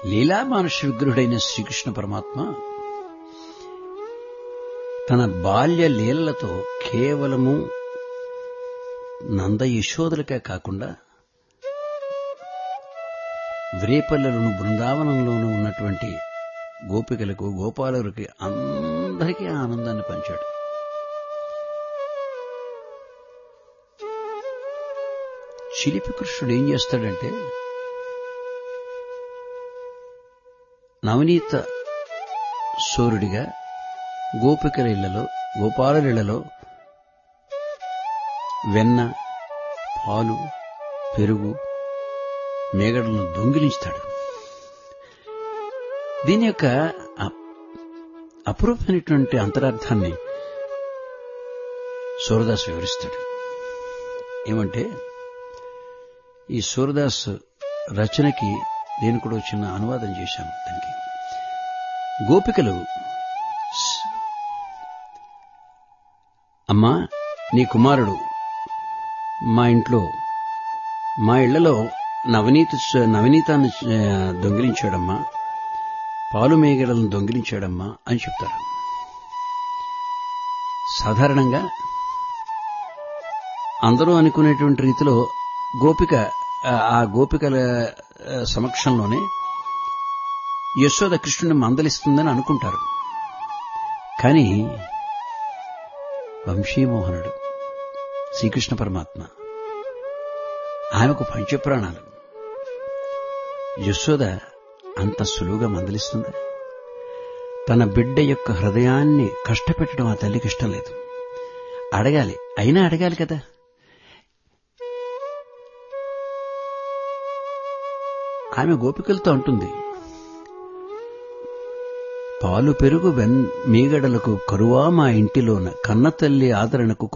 లీలా మానుష విగ్రహుడైన శ్రీకృష్ణ పరమాత్మ తన బాల్య లీలలతో కేవలము నంద యశోదలకే కాకుండా వ్రేపల్లెలోను బృందావనంలోనూ ఉన్నటువంటి గోపికలకు గోపాలులకి అందరికీ ఆనందాన్ని పంచాడు చిలిపి కృష్ణుడు ఏం చేస్తాడంటే నవనీత సూర్యుడిగా గోపికల ఇళ్లలో గోపాలుల ఇళ్లలో వెన్న పాలు పెరుగు మేగడలను దొంగిలించుతాడు దీని యొక్క అ- అపురూపమైనటువంటి అంతరార్థాన్ని సూరదాస్ వివరిస్తాడు ఏమంటే ఈ సూరదాస్ రచనకి నేను కూడా ఒక చిన్న అనువాదం చేశాను దానికి గోపికలు స్- అమ్మా నీ కుమారుడు మా ఇంట్లో మా ఇళ్లలో నవనీత నవనీతాన్ని ఆ, దొంగిలించాడమ్మా పాలు మేగడలను దొంగిలించాడమ్మా అని చెప్తారు సాధారణంగా అందరూ అనుకునేటువంటి రీతిలో గోపిక ఆ, ఆ గోపికల ఆ, సమక్షంలోనే యశోద కృష్ణుని మందలిస్తుందని అనుకుంటారు కానీ వంశీమోహనుడు శ్రీకృష్ణ పరమాత్మ ఆమెకు పంచప్రాణాలు యశోద అంత సులువుగా మందలిస్తుందా తన బిడ్డ యొక్క హృదయాన్ని కష్టపెట్టడం ఆ తల్లికి ఇష్టం లేదు అడగాలి అయినా అడగాలి కదా ఆమె గోపికలతో అంటుంది పాలు పెరుగు వెన్ మీగడలకు కరువా మా ఇంటిలోన కన్నతల్లి ఆదరణకు